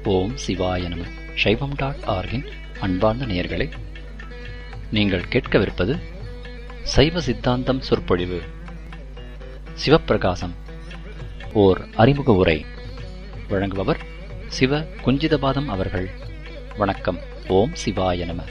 ஓம் சிவாய நம சைவம் டாட் ஆர்கின் அன்பார்ந்த நேயர்களே நீங்கள் கேட்கவிருப்பது சைவ சித்தாந்தம் சொற்பொழிவு சிவப்பிரகாசம் ஓர் அறிமுக உரை வழங்குபவர் சிவ குஞ்சிதபாதம் அவர்கள் வணக்கம் ஓம் சிவாய நம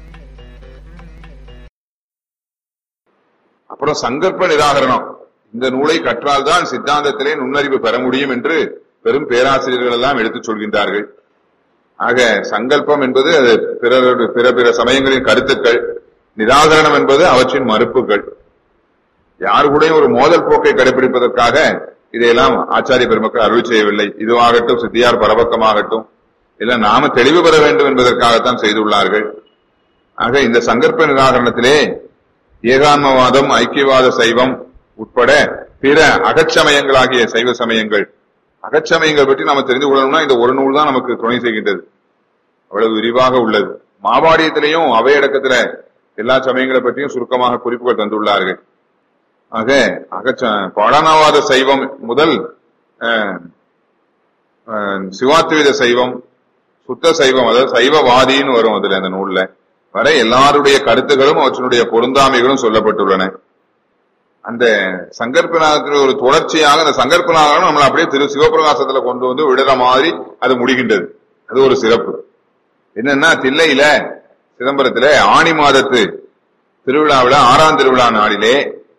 அப்புறம் சங்கற்ப நிராகரணம் இந்த நூலை கற்றால்தான் சித்தாந்தத்திலே நுண்ணறிவு பெற முடியும் என்று பெரும் பேராசிரியர்கள் எல்லாம் எடுத்துச் சொல்கின்றார்கள் ஆக சங்கல்பம் என்பது அது பிறருடைய பிற பிற சமயங்களின் கருத்துக்கள் நிராகரணம் என்பது அவற்றின் மறுப்புகள் யார் கூட ஒரு மோதல் போக்கை கடைபிடிப்பதற்காக இதையெல்லாம் ஆச்சாரிய பெருமக்கள் அருள் செய்யவில்லை இதுவாகட்டும் சித்தியார் பரபக்கமாகட்டும் இல்ல நாம தெளிவு பெற வேண்டும் என்பதற்காகத்தான் செய்துள்ளார்கள் ஆக இந்த சங்கற்ப நிராகரணத்திலே ஏகான்மவாதம் ஐக்கியவாத சைவம் உட்பட பிற அகச்சமயங்களாகிய சைவ சமயங்கள் அகச்சமயங்கள் பற்றி நாம தெரிந்து கொள்ளணும்னா இந்த ஒரு நூல் தான் நமக்கு துணை செய்கின்றது அவ்வளவு விரிவாக உள்ளது மாபாடியத்திலையும் அவையடக்கத்துல எல்லா சமயங்களை பற்றியும் சுருக்கமாக குறிப்புகள் தந்துள்ளார்கள் ஆக அகச்ச பாடானவாத சைவம் முதல் அஹ், அஹ், சிவாத்வித சைவம் சுத்த சைவம் அதாவது சைவவாதின்னு வரும் அதுல அந்த நூல்ல வரை எல்லாருடைய கருத்துகளும் அவற்றினுடைய பொருந்தாமைகளும் சொல்லப்பட்டுள்ளன அந்த சங்கற்பநாதத்தின் ஒரு தொடர்ச்சியாக அந்த சங்கற்பநாதம் நம்மளை அப்படியே திரு சிவபிரகாசத்துல கொண்டு வந்து விடுற மாதிரி அது முடிகின்றது அது ஒரு சிறப்பு என்னன்னா தில்லையில சிதம்பரத்துல ஆணி மாதத்து திருவிழாவில் ஆறாம் திருவிழா நாளிலே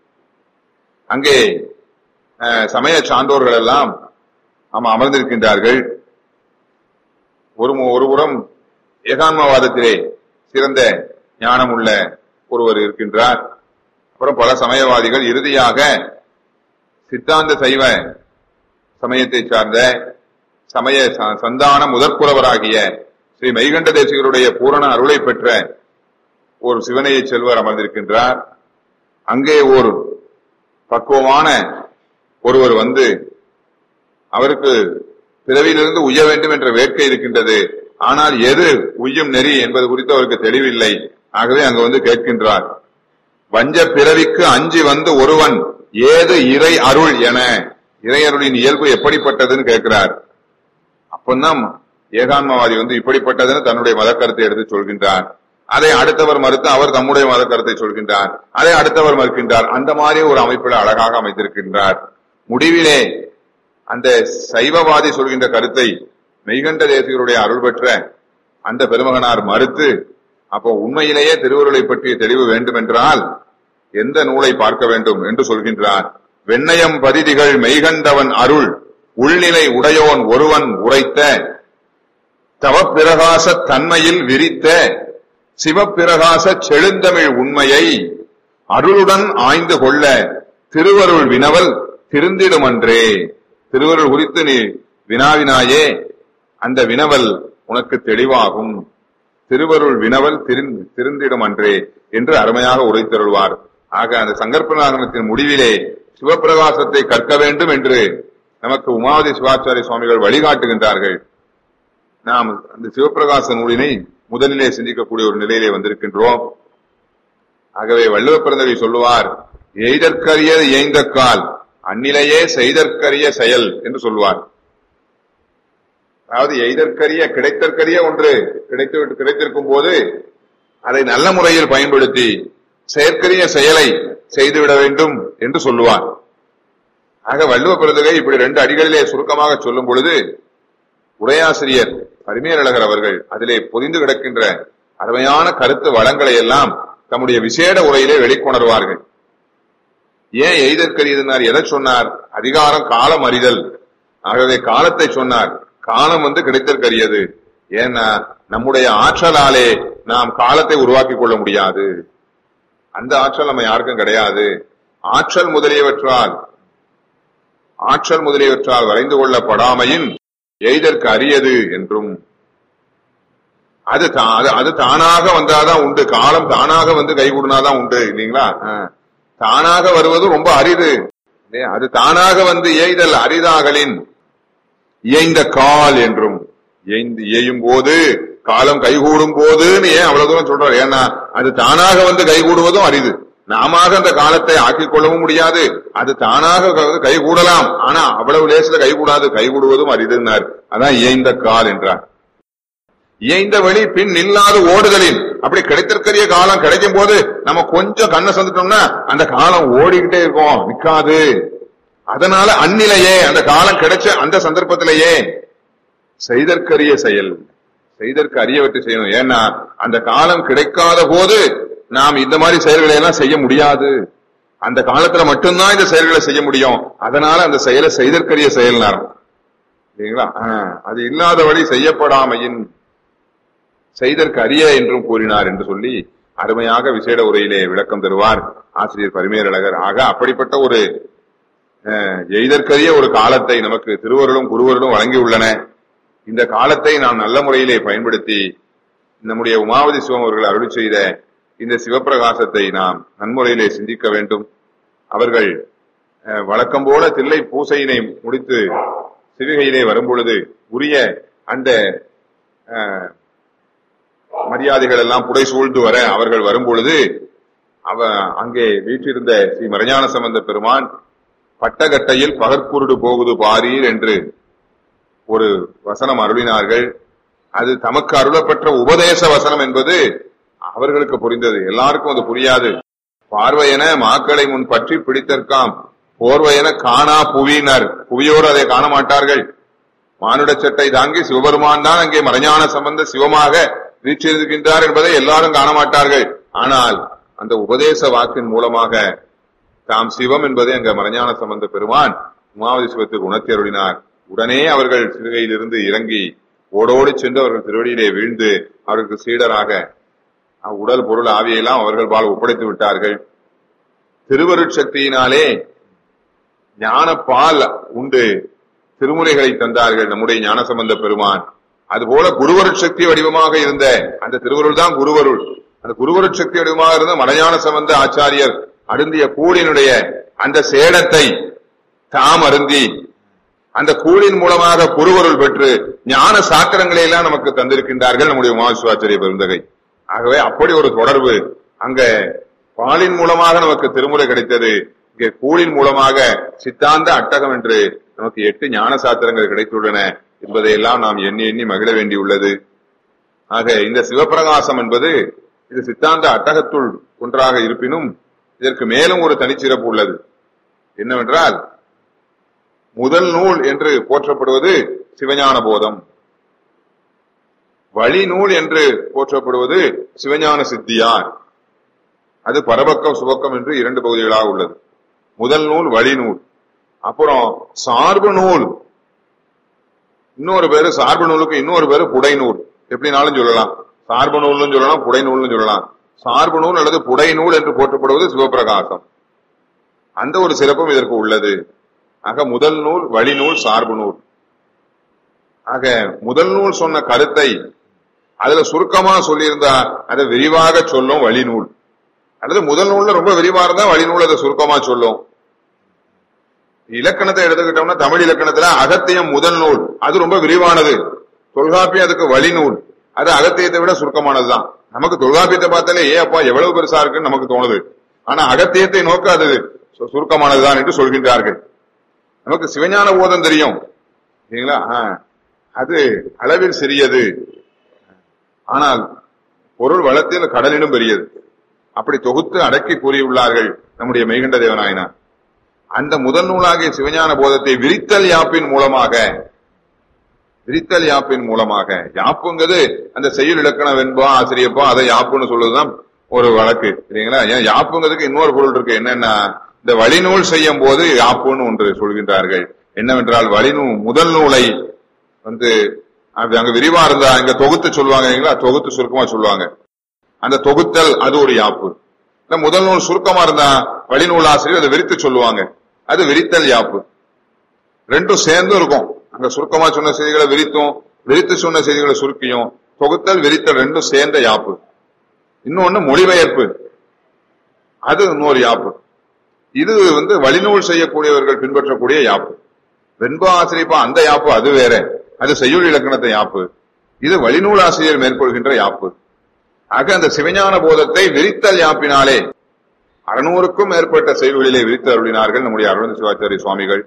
அங்கே அஹ், சமய சான்றோர்கள் எல்லாம் ஆமா அமர்ந்திருக்கின்றார்கள் ஒரு மு- ஒருபுறம் ஏகான்மவாதத்திலே சிறந்த ஞானம் உள்ள ஒருவர் இருக்கின்றார் அப்புறம் பல சமயவாதிகள் இறுதியாக சித்தாந்த சைவ சமயத்தை சார்ந்த சமய ச- சந்தான முதற்குறவராகிய ஸ்ரீ மைகண்ட தேசிகருடைய பூரண அருளை பெற்ற ஒரு சிவனையை செல்வர் அமர்ந்திருக்கின்றார் அங்கே ஒரு பக்குவமான ஒருவர் வந்து அவருக்கு பிறவியிலிருந்து உய்ய வேண்டும் என்ற வேட்கை இருக்கின்றது ஆனால் எது உய்யும் நெறி என்பது குறித்து அவருக்கு தெளிவில்லை ஆகவே அங்கு வந்து கேட்கின்றார் வஞ்ச பிறவிக்கு அஞ்சி வந்து ஒருவன் ஏது இறை அருள் என இறை அருளின் இயல்பு எப்படிப்பட்டதுன்னு கேட்கிறார் அப்பந்தான் ஏகான்மவாதி வந்து இப்படிப்பட்டதுன்னு தன்னுடைய மத கருத்தை எடுத்து சொல்கின்றார் அதை அடுத்தவர் மறுத்து அவர் தம்முடைய மத கருத்தை சொல்கின்றார் அதை அடுத்தவர் மறுக்கின்றார் அந்த மாதிரி ஒரு அமைப்பில் அழகாக அமைத்திருக்கின்றார் முடிவிலே அந்த சைவவாதி சொல்கின்ற கருத்தை மெய்கண்ட தேசிகருடைய அருள் பெற்ற அந்த பெருமகனார் மறுத்து அப்போ உண்மையிலேயே திருவருளை பற்றிய தெளிவு வேண்டுமென்றால் எந்த நூலை பார்க்க வேண்டும் என்று சொல்கின்றார் வெண்ணயம் பதிதிகள் மெய்கண்டவன் அருள் உள்நிலை உடையோன் ஒருவன் உரைத்த தவப்பிரகாச தன்மையில் விரித்த சிவப்பிரகாச செழுந்தமிழ் உண்மையை அருளுடன் ஆய்ந்து கொள்ள திருவருள் வினவல் திருந்திடுமன்றே திருவருள் குறித்து நீ வினாவினாயே அந்த வினவல் உனக்கு தெளிவாகும் திருவருள் வினவல் திரிந்து திருந்திடும் அன்றே என்று அருமையாக உரைத்தருள்வார் ஆக அந்த சங்கற்பநாகனத்தின் முடிவிலே சிவப்பிரகாசத்தை கற்க வேண்டும் என்று நமக்கு உமாவதி சிவாச்சாரிய சுவாமிகள் வழிகாட்டுகின்றார்கள் நாம் அந்த சிவப்பிரகாச நூலினை முதலிலே சிந்திக்கக்கூடிய ஒரு நிலையிலே வந்திருக்கின்றோம் ஆகவே வள்ளுவ பிறந்தவை சொல்லுவார் எய்தற்கரிய எய்ந்த கால் அந்நிலையே செய்தற்கரிய செயல் என்று சொல்லுவார் அதாவது எய்தற்கரிய கிடைத்தற்கரிய ஒன்று கிடைத்து கிடைத்திருக்கும் போது அதை நல்ல முறையில் பயன்படுத்தி செயற்கரிய செயலை செய்துவிட வேண்டும் என்று சொல்லுவார் ஆக வள்ளுவ பிறந்தகை இப்படி ரெண்டு அடிகளிலே சுருக்கமாக சொல்லும் பொழுது உரையாசிரியர் பரிமேலழகர் அவர்கள் அதிலே பொதிந்து கிடக்கின்ற அருமையான கருத்து வளங்களை எல்லாம் தம்முடைய விசேட உரையிலே வெளிக்கொணர்வார்கள் ஏன் எய்தற்கரியதுனார் எதை சொன்னார் அதிகாரம் காலம் அறிதல் ஆகவே காலத்தை சொன்னார் காலம் வந்து கிடைத்தற்கரியது ஏன்னா நம்முடைய ஆற்றலாலே நாம் காலத்தை உருவாக்கி கொள்ள முடியாது அந்த ஆற்றல் நம்ம யாருக்கும் கிடையாது ஆற்றல் முதலியவற்றால் ஆற்றல் முதலியவற்றால் வரைந்து கொள்ளப்படாமையின் எய்தற்கு அரியது என்றும் அது தா- அது- அது தானாக வந்தாதான் உண்டு காலம் தானாக வந்து கைகூடினாதான் உண்டு இல்லைங்களா ஆ. தானாக வருவது ரொம்ப அரிது இல்லையா? அது தானாக வந்து எய்தல் அரிதாகலின் இயைந்த கால் என்றும் இயைந்து இயையும் போது காலம் கைகூடும் போதுன்னு ஏன் அவ்வளவு தூரம் சொல்றாரு ஏன்னா அது தானாக வந்து கைகூடுவதும் அரிது நாம அந்த காலத்தை ஆக்கிக் கொள்ளவும் முடியாது அது தானாக க- கைகூடலாம் ஆனா அவ்வளவு லேசில கைகூடாது கைகூடுவதும் அரிதுன்னார் அதான் இயைந்த கால் என்றார் இயைந்த வழி பின் நில்லாது ஓடுதலின் அப்படி கிடைத்திருக்கிற காலம் கிடைக்கும் போது நம்ம கொஞ்சம் கண்ணை சந்துட்டோம்னா அந்த காலம் ஓடிக்கிட்டே இருக்கும் நிக்காது அதனால அந்நிலையே அந்த காலம் கிடைச்ச அந்த சந்தர்ப்பத்திலேயே செய்தற்கரிய செயல் செய்தற்கு அரியவற்றை செய்யணும் ஏன்னா அந்த காலம் கிடைக்காத போது நாம் இந்த மாதிரி செயல்களை எல்லாம் செய்ய முடியாது அந்த காலத்துல மட்டும்தான் இந்த செயல்களை செய்ய முடியும் அதனால அந்த செயலை செய்தற்கரிய செயல் நேரம் சரிங்களா ஆஹ், அது இல்லாத வழி செய்யப்படாமையின் செய்தற்கு அரிய என்றும் கூறினார் என்று சொல்லி அருமையாக விசேட உரையிலே விளக்கம் தருவார் ஆசிரியர் பரிமேலழகர் ஆக அப்படிப்பட்ட ஒரு அஹ், எய்தற்கரிய ஒரு காலத்தை நமக்கு திருவருளும் குருவருளும் வழங்கியுள்ளன இந்த காலத்தை நாம் நல்ல முறையிலே பயன்படுத்தி நம்முடைய உமாவதி சிவம் அவர்கள் அருளி செய்த இந்த சிவப்பிரகாசத்தை நாம் நன்முறையிலே சிந்திக்க வேண்டும் அவர்கள் அஹ், வழக்கம் போல தில்லை பூசையினை முடித்து சிவிகையிலே வரும்பொழுது உரிய அந்த அஹ், மரியாதைகள் எல்லாம் புடை சூழ்ந்து வர அவர்கள் வரும்பொழுது அவ அங்கே வீற்றிருந்த ஸ்ரீ மரஞான சம்பந்த பெருமான் பட்டகட்டையில் பகற்குருடு போகுது பாரீர் என்று ஒரு வசனம் அருளினார்கள் அது தமக்கு அருளப்பெற்ற உபதேச வசனம் என்பது அவர்களுக்கு புரிந்தது எல்லாருக்கும் அது புரியாது பார்வையென மாக்களை முன் பற்றி பிடித்தற்காம் போர்வையென காணா புவியினர் புவியோடு அதை காண மாட்டார்கள் மானுட சட்டை தாங்கி சிவபெருமான் தான் அங்கே மறைஞான சம்பந்த சிவமாக வீற்றிருக்கின்றார் என்பதை எல்லாரும் காண மாட்டார்கள் ஆனால் அந்த உபதேச வாக்கின் மூலமாக தாம் சிவம் என்பதை அங்க மறைஞான சம்பந்த பெருமான் உமாவதி சிவத்துக்கு உணர்த்தி அருளினார் உடனே அவர்கள் சிறுகையிலிருந்து இறங்கி ஓடோடி சென்று அவர்கள் திருவடியிலே வீழ்ந்து அவர்களுக்கு சீடராக அஹ், உடல் பொருள் ஆவியெல்லாம் அவர்கள் பால் ஒப்படைத்து விட்டார்கள் திருவருட்சக்தியினாலே ஞான பால் உண்டு திருமுறைகளை தந்தார்கள் நம்முடைய ஞானசம்பந்த பெருமான் அதுபோல குருவருட் சக்தி வடிவமாக இருந்த அந்த திருவருள் தான் குருவருள் அந்த குருவருட் சக்தி வடிவமாக இருந்த மலைஞான சம்பந்த ஆச்சாரியர் அருந்திய கூடினுடைய அந்த சேடத்தை தாம் அருந்தி அந்த கூலின் மூலமாக குருவருள் பெற்று ஞான சாத்திரங்களை எல்லாம் நமக்கு தந்திருக்கின்றார்கள் நம்முடைய உமாசுவாச்சரிய பெருந்தகை ஆகவே அப்படி ஒரு தொடர்பு அங்க பாலின் மூலமாக நமக்கு திருமுறை கிடைத்தது இங்கே கூலின் மூலமாக சித்தாந்த அட்டகம் என்று நமக்கு எட்டு ஞான சாத்திரங்கள் கிடைத்துள்ளன என்பதையெல்லாம் நாம் எண்ணி எண்ணி மகிழ வேண்டியுள்ளது ஆக இந்த சிவப்பிரகாசம் என்பது இது சித்தாந்த அட்டகத்துள் ஒன்றாக இருப்பினும் இதற்கு மேலும் ஒரு தனிச்சிறப்பு உள்ளது என்னவென்றால் முதல் நூல் என்று போற்றப்படுவது சிவஞான போதம் வழி நூல் என்று போற்றப்படுவது சிவஞான சித்தியார் அது பரபக்கம் சுபக்கம் என்று இரண்டு பகுதிகளாக உள்ளது முதல் நூல் வழி நூல் அப்புறம் சார்பு நூல் இன்னொரு பேரு சார்பு நூலுக்கு இன்னொரு பேரு புடை நூல் எப்படினாலும் சொல்லலாம் சார்பு நூல்னு சொல்லலாம் புடை நூல்னு சொல்லலாம் சார்பு நூல் அல்லது புடை நூல் என்று போற்றப்படுவது சிவபிரகாசம் அந்த ஒரு சிறப்பும் இதற்கு உள்ளது ஆக முதல் நூல் வழி நூல் சார்பு நூல் ஆக முதல் நூல் சொன்ன கருத்தை அதுல சுருக்கமா சொல்லியிருந்தா அதை விரிவாக சொல்லும் வழி நூல் அல்லது முதல் நூல்ல ரொம்ப விரிவா இருந்தா வழி நூல் அதை சுருக்கமா சொல்லும் இலக்கணத்தை எடுத்துக்கிட்டோம்னா தமிழ் இலக்கணத்துல அகத்தியம் முதல் நூல் அது ரொம்ப விரிவானது தொல்காப்பியம் அதுக்கு வழி நூல் அது அகத்தியத்தை விட சுருக்கமானதுதான் நமக்கு தொல்காப்பியத்தை பார்த்தாலே ஏ அப்பா எவ்வளவு பெருசா இருக்குன்னு நமக்கு தோணுது ஆனா அகத்தியத்தை நோக்க அது சு- சுருக்கமானதுதான் என்று சொல்கின்றார்கள் நமக்கு சிவஞான போதம் தெரியும் சரிங்களா ஆ, அது அளவில் சிறியது ஆனால் பொருள் வளத்தில் கடலிலும் பெரியது அப்படி தொகுத்து அடக்கி கூறியுள்ளார்கள் நம்முடைய மெய்கண்ட தேவநாயனார் அந்த முதல் நூலாகிய சிவஞான போதத்தை விரித்தல் யாப்பின் மூலமாக விரித்தல் யாப்பின் மூலமாக யாப்புங்கிறது அந்த செயல் இலக்கண வெண்பா ஆசிரியப்பா அதை யாப்புன்னு சொல்லுதுதான் ஒரு வழக்கு சரிங்களா ஏன் யாப்புங்கிறதுக்கு இன்னொரு பொருள் இருக்கு என்னன்னா இந்த வழிநூல் செய்யும் போது யாப்புன்னு ஒன்று சொல்கின்றார்கள் என்னவென்றால் வழிநூல் முதல் நூலை வந்து அது அங்க விரிவா இருந்தா இங்க தொகுத்து சொல்லுவாங்க இல்லைங்களா தொகுத்து சுருக்கமா சொல்லுவாங்க அந்த தொகுத்தல் அது ஒரு யாப்பு இல்ல முதல் நூல் சுருக்கமா இருந்தா வழிநூல் ஆசிரியர் அதை விரித்து சொல்லுவாங்க அது விரித்தல் யாப்பு ரெண்டும் சேர்ந்தும் இருக்கும் அங்க சுருக்கமா சொன்ன செய்திகளை விரித்தும் விரித்து சொன்ன செய்திகளை சுருக்கியும் தொகுத்தல் விரித்தல் ரெண்டும் சேர்ந்த யாப்பு இன்னொன்னு மொழிபெயர்ப்பு அது இன்னொரு யாப்பு இது வந்து வழிநூல் செய்யக்கூடியவர்கள் பின்பற்றக்கூடிய யாப்பு வெண்பா ஆசிரியப்பா அந்த யாப்பு அது வேற அது செய்யுள் இலக்கணத்தை யாப்பு இது வழிநூல் ஆசிரியர் மேற்கொள்கின்ற யாப்பு ஆக அந்த சிவஞான போதத்தை விரித்தல் யாப்பினாலே அறுநூறுக்கும் மேற்பட்ட செயல்களிலே விரித்து அருளினார்கள் நம்முடைய அருணந்த சிவாச்சாரிய சுவாமிகள்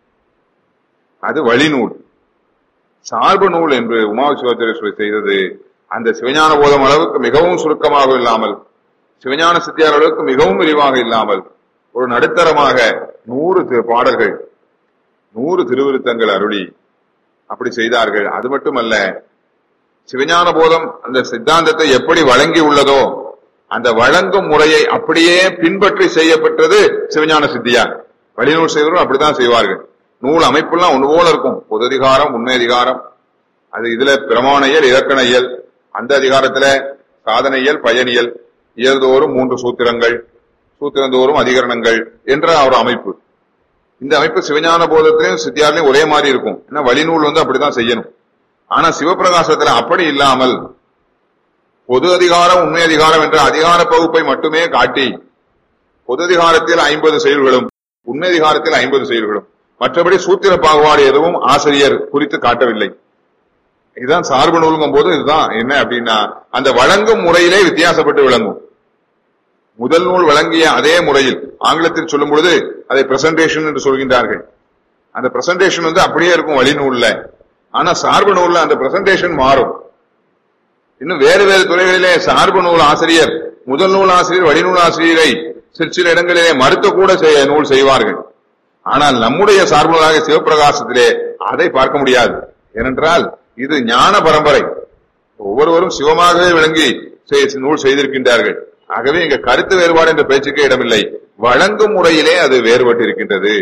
அது வழிநூல் சார்பு நூல் என்று உமா சிவாச்சாரிய சுவாமி செய்தது அந்த சிவஞான போதம் அளவுக்கு மிகவும் சுருக்கமாக இல்லாமல் சிவஞான சித்தியார் அளவுக்கு மிகவும் விரிவாக இல்லாமல் ஒரு நடுத்தரமாக நூறு திரு- பாடல்கள் நூறு திருவிருத்தங்கள் அருளி அப்படி செய்தார்கள் அது மட்டுமல்ல சிவஞான போதம் அந்த சித்தாந்தத்தை எப்படி வழங்கி உள்ளதோ அந்த வழங்கும் முறையை அப்படியே பின்பற்றி செய்யப்பட்டது சிவஞான சித்தியார் வழிநூல் செய்வரும் அப்படித்தான் செய்வார்கள் நூல் அமைப்பெல்லாம் ஒன்று போல இருக்கும் பொது அதிகாரம் உண்மை அதிகாரம் அது இதுல பிரமாண இயல் இலக்கண இயல் அந்த அதிகாரத்துல சாதன இயல் பயனியல் இயல்தோறும் மூன்று சூத்திரங்கள் சூத்திரந்தோறும் அதிகரணங்கள் என்ற ஒரு அமைப்பு இந்த அமைப்பு சிவஞான போதத்திலையும் சித்தியாரிலையும் ஒரே மாதிரி இருக்கும் ஏன்னா வழிநூல் வந்து அப்படித்தான் செய்யணும் ஆனா சிவபிரகாசத்துல அப்படி இல்லாமல் பொது அதிகாரம் உண்மை அதிகாரம் என்ற அதிகார பகுப்பை மட்டுமே காட்டி பொது அதிகாரத்தில் ஐம்பது செயல்களும் உண்மை அதிகாரத்தில் ஐம்பது செயல்களும் மற்றபடி சூத்திர பாகுபாடு எதுவும் ஆசிரியர் குறித்து காட்டவில்லை இதுதான் சார்பு நூலுங்கும் போது இதுதான் என்ன அப்படின்னா அந்த வழங்கும் முறையிலே வித்தியாசப்பட்டு விளங்கும் முதல் நூல் வழங்கிய அதே முறையில் ஆங்கிலத்தில் சொல்லும் பொழுது அதை பிரசன்டேஷன் என்று சொல்கின்றார்கள் அந்த பிரசன்டேஷன் வந்து அப்படியே இருக்கும் வழி நூல்ல ஆனா சார்பு நூல்ல அந்த பிரசன்டேஷன் மாறும் இன்னும் வேறு வேறு துறைகளிலே சார்பு நூல் ஆசிரியர் முதல் நூல் ஆசிரியர் வழிநூல் ஆசிரியரை சில சில இடங்களிலே மறுத்த கூட செய்ய நூல் செய்வார்கள் ஆனால் நம்முடைய சார்பு நூலாக சிவபிரகாசத்திலே அதை பார்க்க முடியாது ஏனென்றால் இது ஞான பரம்பரை ஒவ்வொருவரும் சிவமாகவே விளங்கி செய்- நூல் செய்திருக்கின்றார்கள் ஆகவே இங்க கருத்து வேறுபாடு என்ற பேச்சுக்கே இடமில்லை வழங்கும் முறையிலே அது வேறுபட்டு இருக்கின்றது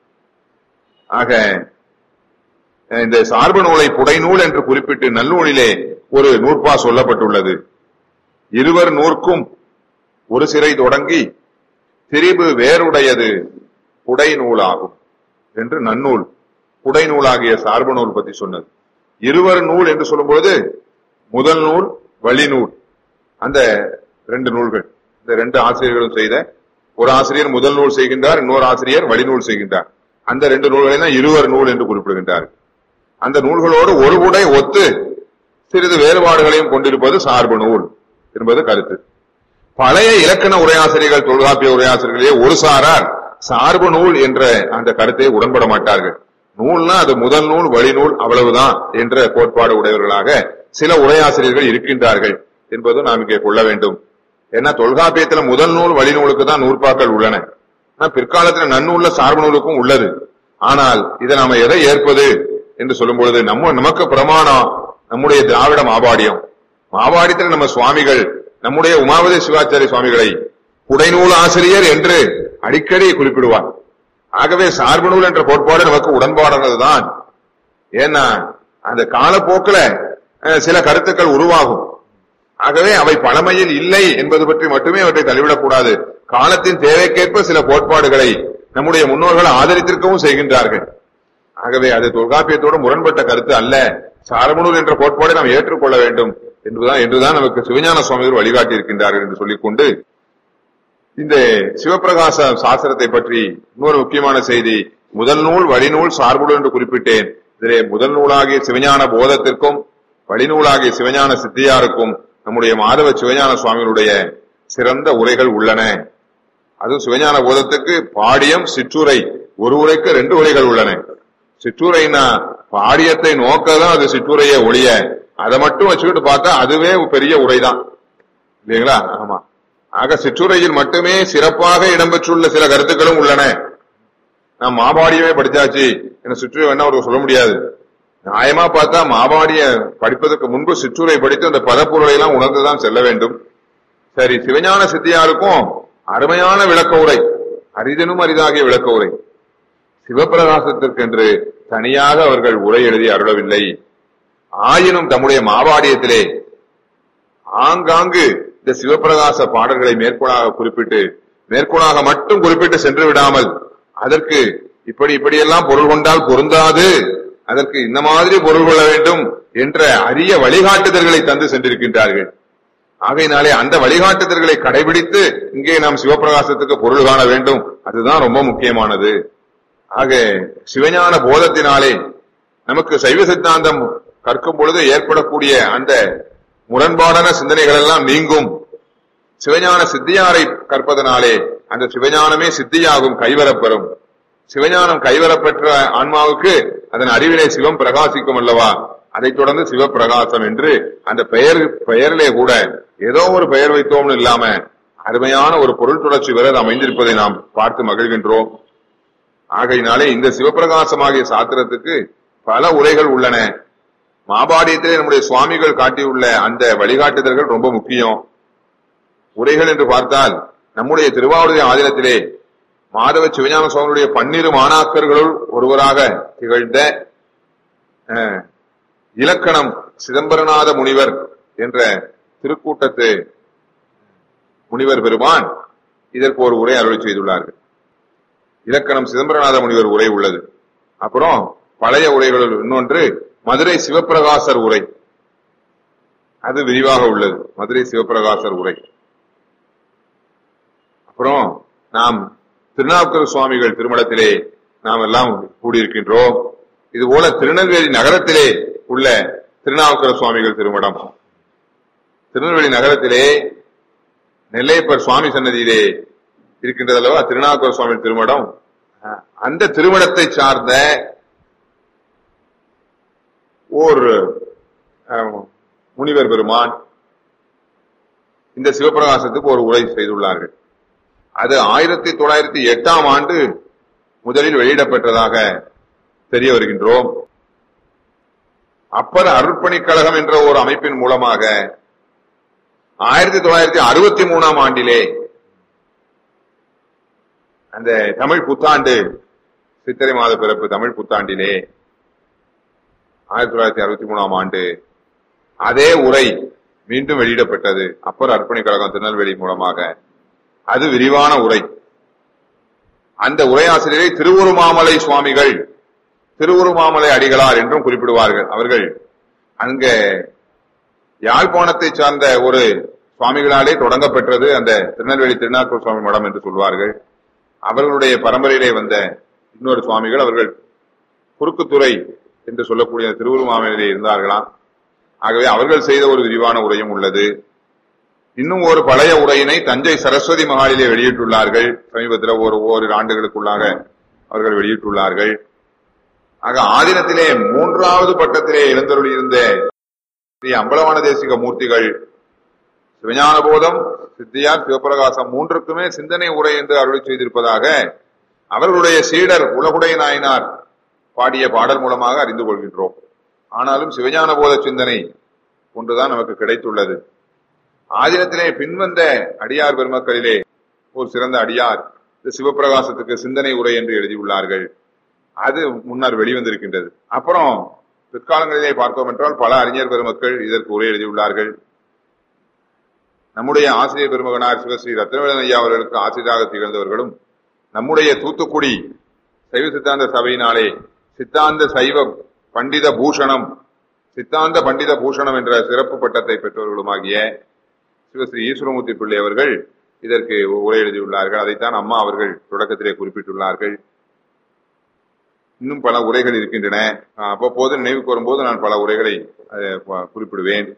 ஆக இந்த சார்பு நூலை புடைநூல் என்று குறிப்பிட்டு நன்னூலிலே ஒரு நூற்பா சொல்லப்பட்டுள்ளது இருவர் நூற்கும் ஒரு சிறை தொடங்கி திரிபு வேறுடையது புடை நூலாகும் என்று நன்னூல் புடை நூலாகிய சார்பு நூல் பற்றி சொன்னது இருவர் நூல் என்று சொல்லும்பொழுது முதல் நூல் வழிநூல் அந்த ரெண்டு நூல்கள் இந்த ரெண்டு ஆசிரியர்களும் செய்த ஒரு ஆசிரியர் முதல் நூல் செய்கின்றார் இன்னொரு ஆசிரியர் வழிநூல் செய்கின்றார் அந்த ரெண்டு நூல்களை தான் இருவர் நூல் என்று குறிப்பிடுகின்றார் அந்த நூல்களோடு ஒரு உடை ஒத்து சிறிது வேறுபாடுகளையும் கொண்டிருப்பது சார்பு நூல் என்பது கருத்து பழைய இலக்கண உரையாசிரியர்கள் தொல்காப்பிய உரையாசிரியர்களே ஒரு சாரார் சார்பு நூல் என்ற அந்த கருத்தை உடன்பட மாட்டார்கள் நூல்னா அது முதல் நூல் வழிநூல் அவ்வளவுதான் என்ற கோட்பாடு உடையவர்களாக சில உரையாசிரியர்கள் இருக்கின்றார்கள் என்பது நாம் இங்கே கொள்ள வேண்டும் ஏன்னா தொல்காப்பியத்துல முதல் நூல் வழிநூலுக்கு தான் நூற்பாக்கள் உள்ளன ஆனா பிற்காலத்துல நன்னூல்ல சார்பு நூலுக்கும் உள்ளது ஆனால் இதை நாம எதை ஏற்பது என்று சொல்லும் பொழுது நம்ம நமக்கு பிரமாணம் நம்முடைய திராவிட மாபாடியம் மாபாடியத்தில் நம்ம சுவாமிகள் நம்முடைய உமாவதி சிவாச்சாரிய சுவாமிகளை உடைநூல் ஆசிரியர் என்று அடிக்கடி குறிப்பிடுவார் ஆகவே சார்பு நூல் என்ற கோட்பாடு நமக்கு உடன்பாடானதுதான் ஏன்னா அந்த காலப்போக்கில அஹ், சில கருத்துக்கள் உருவாகும் ஆகவே அவை பழமையில் இல்லை என்பது பற்றி மட்டுமே அவற்றை தள்ளிவிடக்கூடாது காலத்தின் தேவைக்கேற்ப சில கோட்பாடுகளை நம்முடைய முன்னோர்கள் ஆதரித்திருக்கவும் செய்கின்றார்கள் ஆகவே அது தொல்காப்பியத்தோடு முரண்பட்ட கருத்து அல்ல சாரமுனூர் என்ற கோட்பாடை நாம் ஏற்றுக்கொள்ள வேண்டும் என்றுதான் என்றுதான் நமக்கு சிவஞான சுவாமிகள் வழிகாட்டி இருக்கின்றார்கள் என்று சொல்லிக்கொண்டு இந்த சிவபிரகாச சாஸ்திரத்தை பற்றி இன்னொரு முக்கியமான செய்தி முதல் நூல் வழிநூல் சார்புடு என்று குறிப்பிட்டேன் இதிலே முதல் நூலாகிய சிவஞான போதத்திற்கும் வழிநூலாகிய சிவஞான சித்தியாருக்கும் நம்முடைய மாதவ சிவஞான சுவாமிகளுடைய சிறந்த உரைகள் உள்ளன அதுவும் சிவஞான போதத்துக்கு பாடியம் சிற்றுரை ஒரு உரைக்கு ரெண்டு உரைகள் உள்ளன சிற்றுரைனா பாடியத்தை நோக்கதான் அது சிற்றுரையே ஒழிய அதை மட்டும் வச்சுக்கிட்டு பார்த்தா அதுவே ஒரு பெரிய உரைதான் இல்லைங்களா ஆமா ஆக சிற்றுரையில் மட்டுமே சிறப்பாக இடம்பெற்றுள்ள சில கருத்துக்களும் உள்ளன நான் மாபாடியமே படிச்சாச்சு என்ன சிற்றுரை வேணா அவருக்கு சொல்ல முடியாது நியாயமா பார்த்தா மாபாடிய படிப்பதற்கு முன்பு சிற்றுரை படித்து அந்த பதப்பொருளை எல்லாம் உணர்ந்துதான் செல்ல வேண்டும் சரி சிவஞான சித்தியாருக்கும் அருமையான விளக்க உரை அரிதனும் அரிதாகிய விளக்க உரை சிவபிரகாசத்திற்கென்று தனியாக அவர்கள் உரை எழுதி அருளவில்லை ஆயினும் தம்முடைய மாவாடியத்திலே ஆங்காங்கு இந்த சிவபிரகாச பாடல்களை மேற்கோளாக குறிப்பிட்டு மேற்கோளாக மட்டும் குறிப்பிட்டு சென்று விடாமல் அதற்கு இப்படி இப்படியெல்லாம் பொருள் கொண்டால் பொருந்தாது அதற்கு இந்த மாதிரி பொருள் கொள்ள வேண்டும் என்ற அரிய வழிகாட்டுதல்களை தந்து சென்றிருக்கின்றார்கள் ஆகையினாலே அந்த வழிகாட்டுதல்களை கடைபிடித்து இங்கே நாம் சிவபிரகாசத்துக்கு பொருள் காண வேண்டும் அதுதான் ரொம்ப முக்கியமானது ஆக சிவஞான போதத்தினாலே நமக்கு சைவ சித்தாந்தம் கற்கும் பொழுது ஏற்படக்கூடிய அந்த முரண்பாடான சிந்தனைகள் எல்லாம் நீங்கும் சிவஞான சித்தியாரை கற்பதனாலே அந்த சிவஞானமே சித்தியாகும் கைவரப்பெறும் சிவஞானம் கைவரப்பெற்ற ஆன்மாவுக்கு அதன் அறிவிலே சிவம் பிரகாசிக்கும் அல்லவா அதைத் தொடர்ந்து சிவப்பிரகாசம் என்று அந்த பெயர் பெயரிலே கூட ஏதோ ஒரு பெயர் வைத்தோம்னு இல்லாம அருமையான ஒரு பொருள் தொடர்ச்சி வரை அது அமைந்திருப்பதை நாம் பார்த்து மகிழ்கின்றோம் ஆகையினாலே இந்த சிவப்பிரகாசமாகிய சாத்திரத்துக்கு பல உரைகள் உள்ளன மாபாடியத்திலே நம்முடைய சுவாமிகள் காட்டியுள்ள அந்த வழிகாட்டுதல்கள் ரொம்ப முக்கியம் உரைகள் என்று பார்த்தால் நம்முடைய திருவாவூர் ஆதீனத்திலே மாதவ சிவஞான சுவாமியுடைய பன்னிரு மாணாக்கர்களுள் ஒருவராக திகழ்ந்த அஹ், இலக்கணம் சிதம்பரநாத முனிவர் என்ற திருக்கூட்டத்து முனிவர் பெருமான் இதற்கு ஒரு உரை அருளி செய்துள்ளார்கள் இலக்கணம் சிதம்பரநாத முனிவர் உரை உள்ளது அப்புறம் பழைய உரைகளுள் இன்னொன்று மதுரை சிவப்பிரகாசர் உரை அது விரிவாக உள்ளது மதுரை சிவப்பிரகாசர் உரை அப்புறம் நாம் திருநாவுக்கர் சுவாமிகள் திருமணத்திலே நாம் எல்லாம் கூடியிருக்கின்றோம் இதுபோல திருநெல்வேலி நகரத்திலே உள்ள திருநாவுக்கர சுவாமிகள் திருமணம் திருநெல்வேலி நகரத்திலே நெல்லையப்பர் சுவாமி சன்னதியிலே இருக்கின்றது அல்லவா திருநாவுக்கர சுவாமி திருமணம் அஹ், அந்த திருமணத்தை சார்ந்த ஓர் அஹ், முனிவர் பெருமான் இந்த சிவபிரகாசத்துக்கு ஒரு உரை செய்துள்ளார்கள் அது ஆயிரத்தி தொள்ளாயிரத்தி எட்டாம் ஆண்டு முதலில் வெளியிடப்பட்டதாக தெரிய வருகின்றோம் அப்பர் அருட்பணிக் கழகம் என்ற ஒரு அமைப்பின் மூலமாக ஆயிரத்தி தொள்ளாயிரத்தி அறுபத்தி மூணாம் ஆண்டிலே அந்த தமிழ் புத்தாண்டு சித்திரை மாத பிறப்பு தமிழ் புத்தாண்டிலே ஆயிரத்தி தொள்ளாயிரத்தி அறுபத்தி மூணாம் ஆண்டு அதே உரை மீண்டும் வெளியிடப்பட்டது அப்பர் அர்ப்பணிக் கழகம் திருநெல்வேலி மூலமாக அது விரிவான உரை அந்த உரையாசிரியரை திருவுருமாமலை சுவாமிகள் திருவுருமாமலை அடிகளார் என்றும் குறிப்பிடுவார்கள் அவர்கள் அங்க யாழ்ப்பாணத்தை சார்ந்த ஒரு சுவாமிகளாலே தொடங்கப்பெற்றது அந்த திருநெல்வேலி திருநாக்கூர் சுவாமி மடம் என்று சொல்வார்கள் அவர்களுடைய பரம்பரையிலே வந்த இன்னொரு சுவாமிகள் அவர்கள் குறுக்குத்துறை என்று சொல்லக்கூடிய திருவுருமாமலையிலே இருந்தார்களாம் ஆகவே அவர்கள் செய்த ஒரு விரிவான உரையும் உள்ளது இன்னும் ஒரு பழைய உரையினை தஞ்சை சரஸ்வதி மகாலிலே வெளியிட்டுள்ளார்கள் சமீபத்தில் ஒரு ஓரிரு ஆண்டுகளுக்குள்ளாக அவர்கள் வெளியிட்டுள்ளார்கள் ஆக ஆதீனத்திலே மூன்றாவது பட்டத்திலே எழுந்தருளி இருந்த ஸ்ரீ அம்பலவான தேசிக மூர்த்திகள் சிவஞான போதம் சித்தியார் சிவபிரகாசம் மூன்றுக்குமே சிந்தனை உரை என்று அருளி செய்திருப்பதாக அவர்களுடைய சீடர் உலகுடைய நாயனார் பாடிய பாடல் மூலமாக அறிந்து கொள்கின்றோம் ஆனாலும் சிவஞான போத சிந்தனை ஒன்றுதான் நமக்கு கிடைத்துள்ளது ஆதீனத்திலே பின்வந்த அடியார் பெருமக்களிலே ஒரு சிறந்த அடியார் இந்த சிவபிரகாசத்துக்கு சிந்தனை உரை என்று எழுதியுள்ளார்கள் அது முன்னர் வெளிவந்திருக்கின்றது அப்புறம் பிற்காலங்களிலே பார்த்தோம் என்றால் பல அறிஞர் பெருமக்கள் இதற்கு உரை எழுதியுள்ளார்கள் நம்முடைய ஆசிரியர் பெருமகனார் சிவஸ்ரீ ரத்னவேலன் ஐயா அவர்களுக்கு ஆசிரியராக திகழ்ந்தவர்களும் நம்முடைய தூத்துக்குடி சைவ சித்தாந்த சபையினாலே சித்தாந்த சைவ பண்டித பூஷணம் சித்தாந்த பண்டித பூஷணம் என்ற சிறப்பு பட்டத்தை பெற்றவர்களுமாகிய சிவஸ்ரீ ஈஸ்வரமூர்த்தி பிள்ளை அவர்கள் இதற்கு உரை எழுதியுள்ளார்கள் அதைத்தான் அம்மா அவர்கள் தொடக்கத்திலே குறிப்பிட்டுள்ளார்கள் இன்னும் பல உரைகள் இருக்கின்றன அவ்வப்போது நினைவுக்கு வரும்போது நான் பல உரைகளை அஹ், குறிப்பிடுவேன்